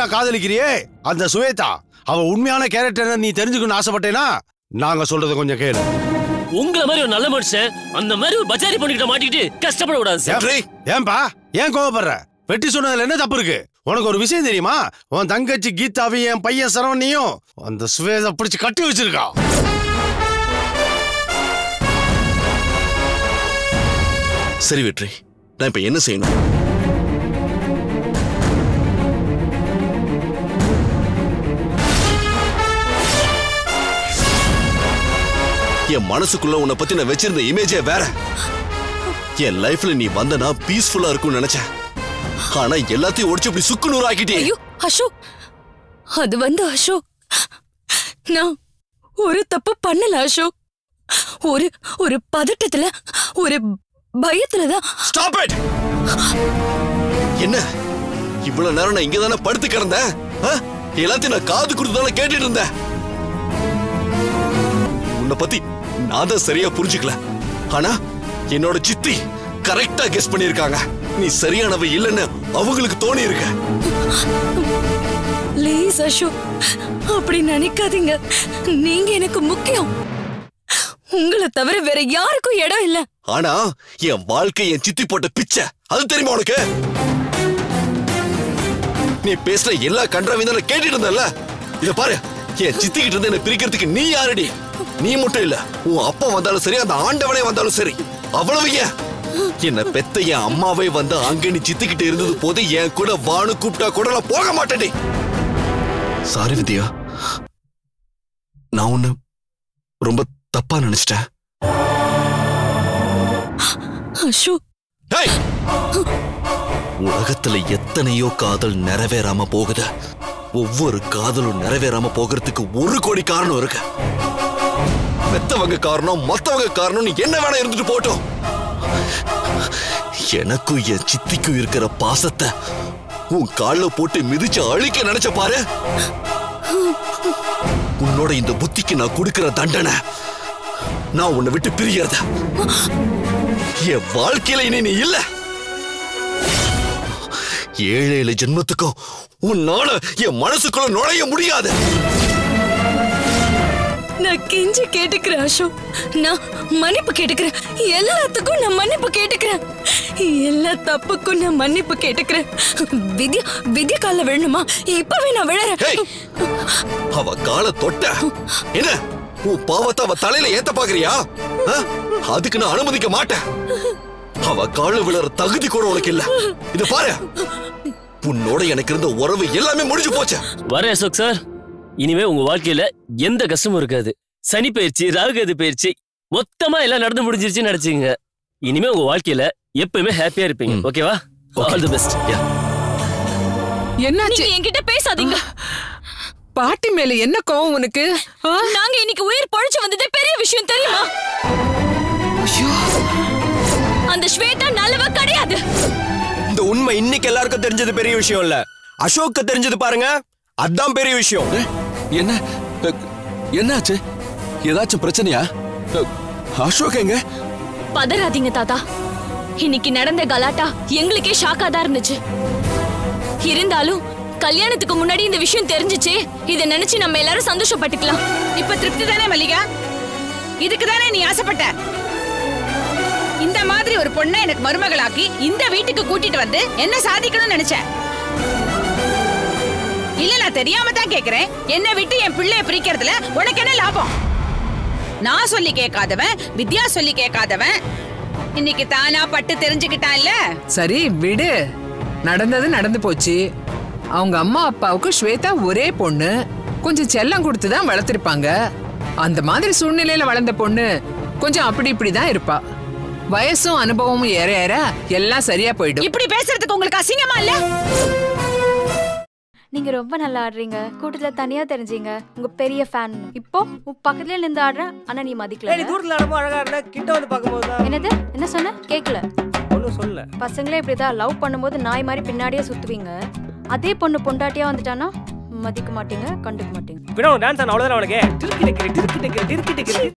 தான் காதலிக்கிறியே அந்த சுவேதா அவ உண்மையான கேரக்டர் நீ தெரிஞ்சுக்கணும்னு ஆசைப்பட்டேனா நாங்க சொல்றத கொஞ்சம் கேளு உங்கள மாதிரி ஒரு நல்ல மனுஷன் அந்த மாதிரி ஒரு பஜாரி பண்ணிக்கிட்ட மாட்டிக்கிட்டு கஷ்டப்பட கூடாது சார் ஏன் ஏன்பா ஏன் கோவப்படுற வெட்டி சொன்னதுல என்ன தப்பு இருக்கு உனக்கு ஒரு விஷயம் தெரியுமா உன் தங்கச்சி கீதாவையும் என் பையன் சரவணியும் அந்த சுவேதா பிடிச்சு கட்டி வச்சிருக்கா சரி வெற்றி நான் இப்ப என்ன செய்யணும் என் மனசுக்குள்ள உன்னை பத்தி நான் வச்சிருந்த இமேஜே வேற என் லைஃப்ல நீ வந்தனா பீஸ்ஃபுல்லா இருக்கும்னு நினைச்சேன் ஆனா எல்லாத்தையும் ஒடிச்சு இப்படி சுக்கு நூறு ஆக்கிட்டே ஐயோ அசோக் அது வந்து அசோக் நான் ஒரு தப்பு பண்ணல அசோக் ஒரு ஒரு பதட்டத்துல ஒரு பயத்துல தான் ஸ்டாப் இட் என்ன இவ்வளவு நேரம் நான் இங்க தானே படுத்து கிடந்தேன் ஆ? எல்லாத்தையும் நான் காது கொடுத்து தானே கேட்டுட்டு இருந்தேன் உன்னை பத்தி நான் தான் சரியா புரிஞ்சுக்கல ஆனா என்னோட சித்தி கரெக்டா கெஸ் பண்ணிருக்காங்க நீ சரியானவ இல்லைன்னு அவங்களுக்கு தோணி இருக்க ப்ளீஸ் அசோக் அப்படி நினைக்காதீங்க நீங்க எனக்கு முக்கியம் உங்களை தவிர வேற யாருக்கும் இடம் இல்ல ஆனா என் வாழ்க்கை என் சித்தி போட்ட பிச்சை அது தெரியுமா உனக்கு நீ பேசுற எல்லா கன்றாவையும் தான் நான் கேட்டுட்டு இருந்தல இத பாரு என் சித்தி கிட்ட இருந்து என்ன பிரிக்கிறதுக்கு நீ யாரடி நீ மட்டும் இல்ல உன் அப்பா வந்தாலும் சரி அந்த ஆண்டவனே வந்தாலும் சரி அவ்வளவு ஏன் என்ன பெத்த என் அம்மாவே வந்து அங்க நீ சித்திக்கிட்ட இருந்தது போது என் கூட வானு கூப்பிட்டா கூட நான் போக மாட்டேன்டி சாரி வித்யா நான் உன்னை ரொம்ப தப்பா நினைச்சிட்டேன் அசோக் டேய்! உலகத்துல எத்தனையோ காதல் நிறைவேறாம போகுது ஒவ்வொரு காதலும் நிறைவேறாம போகிறதுக்கு ஒரு கோடி காரணம் இருக்கு பெத்தவங்க காரணம் மத்தவங்க காரணம் நீ என்ன வேணா இருந்துட்டு போட்டோம் எனக்கும் என் சித்திக்கும் இருக்கிற பாசத்தை உன் கால்ல போட்டு மிதிச்சு அழிக்க நினைச்ச பாரு உன்னோட இந்த புத்திக்கு நான் கொடுக்கிற தண்டனை நான் உன்னை விட்டு பிரியறத என் வாழ்க்கையில இனி நீ இல்ல ஏழு ஏழு ஜென்மத்துக்கும் உன்னால என் மனசுக்குள்ள நுழைய முடியாது நான் கெஞ்சி கேட்டுக்கிறேன் அசோக் நான் மன்னிப்பு கேட்டுக்கிறேன் எல்லாத்துக்கும் நான் மன்னிப்பு கேட்டுக்கிறேன் எல்லா தப்புக்கும் நான் மன்னிப்பு கேட்டுக்கிறேன் வித்யா வித்யா கால விழணுமா இப்பவே நான் விழறேன் ஹேய்! அவ கால தொட்ட என்ன உன் பாவத்தை அவ தலையில ஏத்த பாக்குறியா ஆ? அதுக்கு நான் அனுமதிக்க மாட்டேன் அவ கால விழற தகுதி கூட உனக்கு இல்ல இது பாரு உன்னோட எனக்கு இருந்த உறவு எல்லாமே முடிஞ்சு போச்சு வரேன் அசோக் சார் இனிமே உங்க வாழ்க்கையில எந்த கஷ்டமும் இருக்காது சனி பயிற்சி ராகுகது பயிற்சி மொத்தமா எல்லாம் நடந்து முடிஞ்சிருச்சுன்னு நினைச்சுங்க இனிமே உங்க வாழ்க்கையில எப்பவுமே ஹாப்பியா இருப்பீங்க ம். ஓகேவா ஆல் தி பெஸ்ட் என்னாச்சு நீங்க என்கிட்ட பேசாதீங்க பாட்டி மேல என்ன கோவம் உனக்கு ஆ? நாங்க இன்னைக்கு உயிர் பொழைச்சு வந்ததே பெரிய விஷயம் தெரியுமா ஐயோ, அந்த ஸ்வேதா நல்லவ கிடையாது இந்த உண்மை இன்னைக்கு எல்லாருக்கும் தெரிஞ்சது பெரிய விஷயம் இல்ல அசோக்கு தெரிஞ்சது பாருங்க அதான் பெரிய விஷயம் என்ன அ, என்னாச்சு ஏதாச்சும் பிரச்சனையா அ, அசோக் எங்க பதறாதீங்க தாத்தா இன்னைக்கு நடந்த கலாட்டா எங்களுக்கே ஷாக்கா தான் இருந்துச்சு இருந்தாலும் கல்யாணத்துக்கு முன்னாடி இந்த விஷயம் தெரிஞ்சுச்சு இத நினைச்சு நம்ம எல்லாரும் சந்தோஷப்பட்டுக்கலாம் இப்ப திருப்தி தானே மல்லிகா இதுக்கு தானே நீ ஆசைப்பட்ட இந்த மாதிரி ஒரு பொண்ணை எனக்கு மருமகளாக்கி இந்த வீட்டுக்கு கூட்டிட்டு வந்து என்ன சாதிக்கணும்னு நினைச்சேன் இல்ல நான் தெரியாம தான் கேக்குறேன் என்ன விட்டு என் பிள்ளைய பிரிக்கிறதுல உனக்கு என்ன லாபம் நான் சொல்லி கேட்காதவன் வித்யா சொல்லி கேட்காதவன் இன்னைக்கு தானா பட்டு தெரிஞ்சுக்கிட்டான் இல்ல சரி விடு நடந்தது நடந்து போச்சு அவங்க அம்மா அப்பாவுக்கு ஸ்வேதா ஒரே பொண்ணு கொஞ்சம் செல்லம் கொடுத்து தான் வளர்த்திருப்பாங்க அந்த மாதிரி சூழ்நிலையில வளர்ந்த பொண்ணு கொஞ்சம் அப்படி இப்படி தான் இருப்பா வயசும் அனுபவமும் ஏற ஏற எல்லாம் சரியா போயிடும் இப்படி பேசுறதுக்கு உங்களுக்கு அசிங்கமா இல்ல நீங்க ரொம்ப நல்லா ஆடுறீங்க கூட்டத்துல தனியா தெரிஞ்சீங்க உங்க பெரிய ஃபேன் இப்போ உன் பக்கத்துல நின்று ஆடுற ஆனா நீ மதிக்கல ஏய், நீ தூரத்துல ஆடும்போது அழகா இருந்தா கிட்ட வந்து பார்க்கும்போது தான் என்னது என்ன சொன்ன கேக்கல ஒன்றும் சொல்லல பசங்களே இப்படிதான் லவ் பண்ணும்போது நாய் மாதிரி பின்னாடியே சுத்துவீங்க அதே பொண்ணு பொண்டாட்டியா வந்துட்டானா மதிக்க மாட்டீங்க கண்டுக்க மாட்டீங்க பின்ன டான்ஸ் ஆன அவ்வளோதான் அவனுக்கு டிருக்கு டிக்கு டிருக்கு டிக்கு டிருக்கு டிக்கு